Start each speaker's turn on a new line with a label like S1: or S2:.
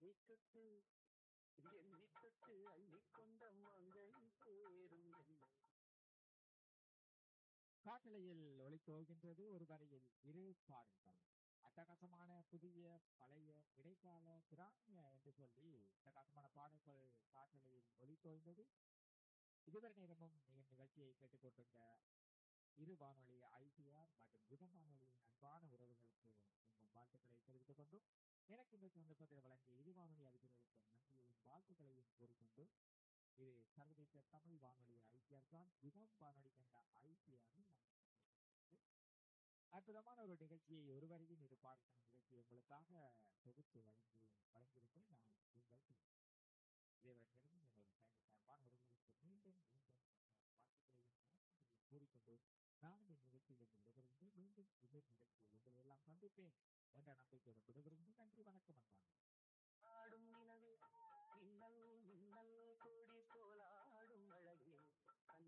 S1: தொட்டு எண்ணி தொட்டு அள்ளிக்கொண்ட மங்கை சேரும் என்னை
S2: காட்டலையில் ஒளித்தோகின்றது ஒரு வரையில் இரு பாடல்கள் அட்டகாசமான புதிய பழைய இடைக்கால பிராமிய என்று சொல்லி அட்டகாசமான பாடல்கள் காட்டலையில் ஒளித்தோய்ந்தது இதுவரை நேரமும் நீங்கள் நிகழ்ச்சியை கேட்டுக்கொண்டிருந்த இரு வானொலி ஐசிஆர் மற்றும் யுகம் வானொலியின் அன்பான உறவுகளுக்கு உங்கள் வாழ்த்துக்களை தெரிவித்துக் கொண்டும் எனக்கு இந்த சந்தர்ப்பத்தில் வழங்கிய இரு வானொலி அதிபர்களுக்கு நன்றியையும் வாழ்த்துக்களையும் கூறிக்கொண்டு இது சர்வதேச தமிழ் வானொலி ஐசிஆர் தான் யுகம் வானொலி கண்ட ஐசிஆர் அற்புதமான ஒரு நிகழ்ச்சியை ஒருவரையும் இரு பாடல்கள் நிகழ்ச்சி உங்களுக்காக தொகுத்து வழங்கி வழங்கியிருக்கும் நான் உங்கள் இறைவனிடம் என்னுடைய பயணமான உறவுகளுக்கு மீண்டும் மீண்டும் வாழ்த்துக்களையும் வாழ்த்துக்களையும் கூறிக்கொண்டு நான் இந்த நிகழ்ச்சியில் விடைபெறுந்து மீண்டும் இதே நிகழ்ச்சியில் உங்களை எல்லாம் சந்திப்பேன் என்ற நம்பிக்கையுடன் விடைபெறுந்து நன்றி வணக்கம் அன்பான
S1: ஆடும் நிலவே மின்னல் மின்னல் கொடி